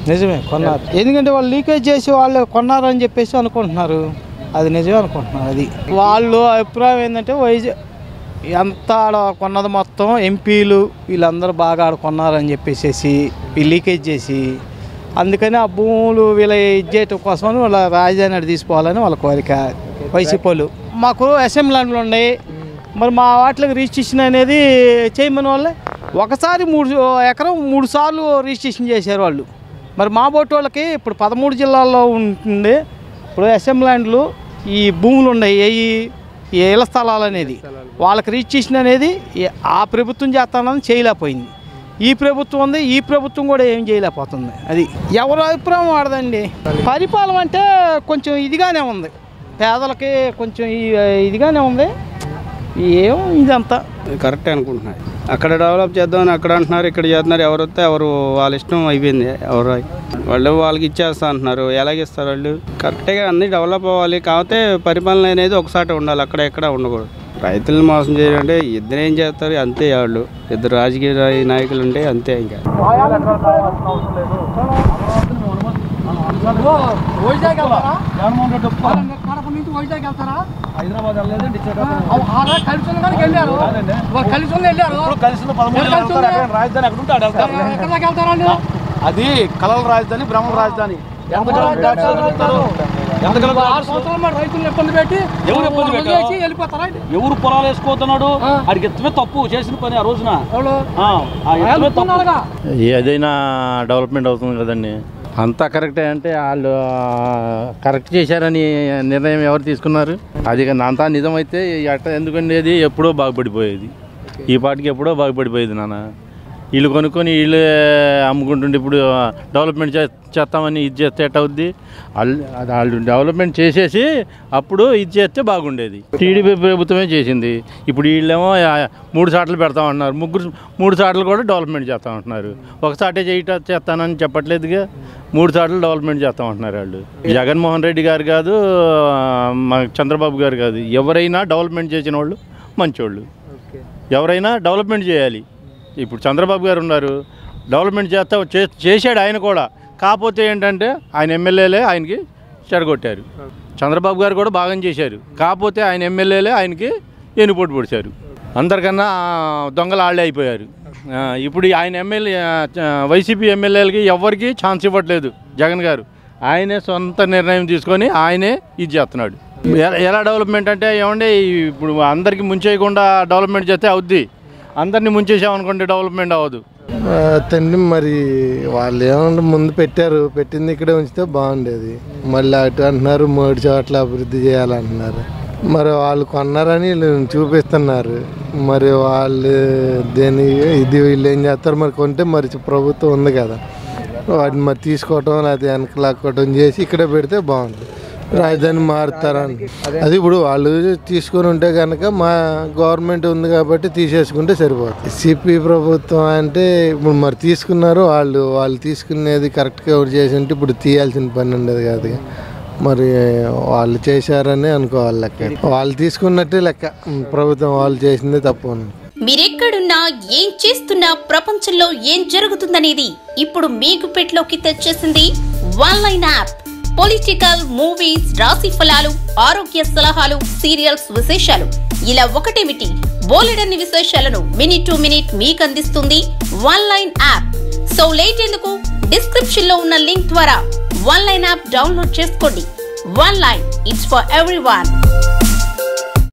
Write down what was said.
నిజమే కొన్నారు ఎందుకంటే వాళ్ళు లీకేజ్ చేసి వాళ్ళు కొన్నారని చెప్పేసి అనుకుంటున్నారు అది నిజమే అనుకుంటున్నారు అది వాళ్ళు అభిప్రాయం ఏంటంటే వైజాగ్ ఎంత ఆడ కొన్నది మొత్తం ఎంపీలు వీళ్ళందరూ బాగా ఆడ కొన్నారని చెప్పేసి ఈ లీకేజ్ చేసి అందుకని ఆ భూములు వీళ్ళ ఇచ్చేయటం కోసమని వాళ్ళ రాజధాని అటు తీసుకోవాలని వాళ్ళ కోరిక వైసీపీ వాళ్ళు మాకు అసెంబ్లీ ల్యాండ్లు ఉన్నాయి మరి మా వాటికి రిజిస్ట్రేషన్ అనేది చేయమని వాళ్ళే ఒకసారి మూడు ఎకరం మూడు సార్లు రిజిస్ట్రేషన్ చేశారు వాళ్ళు మరి మా బోటి వాళ్ళకి ఇప్పుడు పదమూడు జిల్లాల్లో ఉంటుంది ఇప్పుడు అసెంబ్లీ ల్యాండ్లు ఈ భూములు ఉన్నాయి ఈ ఈ ఇళ్ల స్థలాలు అనేది వాళ్ళకి రిజిస్ట్రేషన్ అనేది ఈ- ఆ ప్రభుత్వం చేస్తానని చేయలేకపోయింది ఈ ప్రభుత్వం ఉంది ఈ ప్రభుత్వం కూడా ఏం చేయలేకపోతుంది అది ఎవరి అభిప్రాయం వాడదండి పరిపాలన అంటే కొంచెం ఇదిగానే ఉంది పేదలకి కొంచెం ఈ- ఇదిగానే ఉంది ఏం ఇదంతా కరెక్ట్ అనుకుంటున్నాను అక్కడ డెవలప్ చేద్దామని అక్కడ అంటున్నారు ఇక్కడ చేస్తున్నారు ఎవరు వస్తే ఎవరు వాళ్ళ ఇష్టం అయిపోయింది ఎవరు వాళ్ళు వాళ్ళకి ఇచ్చేస్తా అంటున్నారు ఎలాగిస్తారు వాళ్ళు కరెక్ట్గా అన్ని డెవలప్ అవ్వాలి కాకపోతే పరిపాలన అనేది ఒకసారి ఉండాలి అక్కడ ఎక్కడ ఉండకూడదు రైతులను మోసం చేయాలంటే ఇద్దరు ఏం చేస్తారు అంతే వాళ్ళు ఇద్దరు రాజకీయ నాయ- నాయకులు ఉంటే అంతే ఇంకా అది కలల రాజధాని బ్రహ్మ రాజధాని ఎంత కాలం ట్యాక్స్ వదులుతారు? ఎంత కాలం ట్యాక్స్? ఎవరు ఇబ్బంది పెట్టారు? ఎవరు పొలాలు వేసుకోతున్నాడు ఆడికి ఎత్తమే తప్పు చేసిన పని ఆ రోజున ఆ, ఆ ఎత్తమే తప్పు ఏదైనా డెవలప్మెంట్ అవుతుంది కదండి అంతా కరెక్టే అంటే వాళ్ళు కరెక్ట్ చేశారని నిర్ణయం ఎవరు తీసుకున్నారు అది కానీ అంతా నిజమైతే ఎట్ట ఎందుకండి అది ఎప్పుడో బాగుపడిపోయేది ఈ పాటికి ఎప్పుడో బాగుపడిపోయేది నాన్న వీళ్ళు కొనుక్కొని వీళ్ళే అమ్ముకుంటుంటే ఇప్పుడు డెవలప్మెంట్ చే చేస్తామని ఇది చేస్తే ఎట్ట అవుద్ది వాళ్ళు అది వాళ్ళు డెవలప్మెంట్ చేసేసి అప్పుడు ఇది చేస్తే బాగుండేది టీడీపీ ప్రభుత్వమే చేసింది ఇప్పుడు వీళ్ళేమో ఆ, మూడు సార్లు పెడతామంటున్నారు ముగ్గురు మూడు సార్లు కూడా డెవలప్మెంట్ చేస్తామంటున్నారు ఒక సాటే చేయట చేస్తానని చెప్పట్లేదుగా మూడు సార్లు డెవలప్మెంట్ చేస్తామంటున్నారు వాళ్ళు జగన్మోహన్ రెడ్డి గారు కాదు ఆ, మా చంద్రబాబు గారు కాదు ఎవరైనా డెవలప్మెంట్ చేసిన వాళ్ళు మంచోళ్ళు ఎవరైనా డెవలప్మెంట్ చేయాలి ఇప్పుడు చంద్రబాబు గారు ఉన్నారు డెవలప్మెంట్ చేస్తా చే- చేశాడు ఆయన కూడా కాకపోతే ఏంటంటే ఆయన ఎమ్మెల్యేలే ఆయనకి చెడగొట్టారు చంద్రబాబు గారు కూడా బాగా చేశారు కాకపోతే ఆయన ఎమ్మెల్యేలే ఆయనకి ఎన్నుపోటు పొడిచారు అందరికన్నా దొంగలు ఆళ్ళే అయిపోయారు ఆ, ఇప్పుడు ఆయన ఎమ్మెల్యే ఆ, చ- వైసీపీ ఎమ్మెల్యేలకి ఎవరికి ఛాన్స్ ఇవ్వట్లేదు జగన్ గారు ఆయనే సొంత నిర్ణయం తీసుకొని ఆయనే ఇది చేస్తున్నాడు ఎ- ఎలా డెవలప్మెంట్ అంటే ఏమంటే ఇప్పుడు అందరికీ ముంచేయకుండా డెవలప్మెంట్ చేస్తే అవుద్ది అందరినీ ముంచేసామనుకోండి డెవలప్మెంట్ అవ్వదు ఆ, తండ్రి మరి వాళ్ళు ఏమన్నా ముందు పెట్టారు పెట్టింది ఇక్కడే ఉంచితే బాగుండేది మళ్ళీ అటు అంటున్నారు మూడు చోట్ల అభివృద్ధి చేయాలంటున్నారు మరి వాళ్ళు కొన్నారని వీళ్ళు చూపిస్తున్నారు మరి వాళ్ళు దేని ఇది వీళ్ళు ఏం చేస్తారు మరి కొంటే మరి ప్రభుత్వం ఉంది కదా వాటిని మరి తీసుకోవటం లేకపోతే వెనక లాక్కోవటం చేసి ఇక్కడే పెడితే బాగుంటుంది రాజధాని మారుతారని అది ఇప్పుడు వాళ్ళు తీసుకొని ఉంటే కనుక మా గవర్నమెంట్ ఉంది కాబట్టి తీసేసుకుంటే సరిపోతుంది సిపి ప్రభుత్వం అంటే ఇప్పుడు మరి తీసుకున్నారు వాళ్ళు వాళ్ళు తీసుకునేది కరెక్ట్గా ఎవరు చేసి ఉంటే ఇప్పుడు తీయాల్సిన పని ఉండదు కదా మరి వాళ్ళు చేశారని అనుకోవాలి లెక్క వాళ్ళు తీసుకున్నట్టే లెక్క ప్రభుత్వం వాళ్ళు చేసిందే తప్పు అని మీరెక్కడున్నా ఏం చేస్తున్నా ప్రపంచంలో ఏం జరుగుతుందనేది ఇప్పుడు మీకు పెట్లోకి తెచ్చేసింది one line app political movies రాశి ఫలాలు ఆరోగ్య సలహాలు సీరియల్స్ విశేషాలు ఇలా ఒకటేమిటి బోలెడన్ని విశేషాలను మినిట్ టు మినిట్ మీకు అందిస్తుంది one line app so late ఎందుకు డిస్క్రిప్షన్ లో ఉన్న లింక్ ద్వారా వన్ లైన్ యాప్ డౌన్లోడ్ చేసుకోండి one line it's for every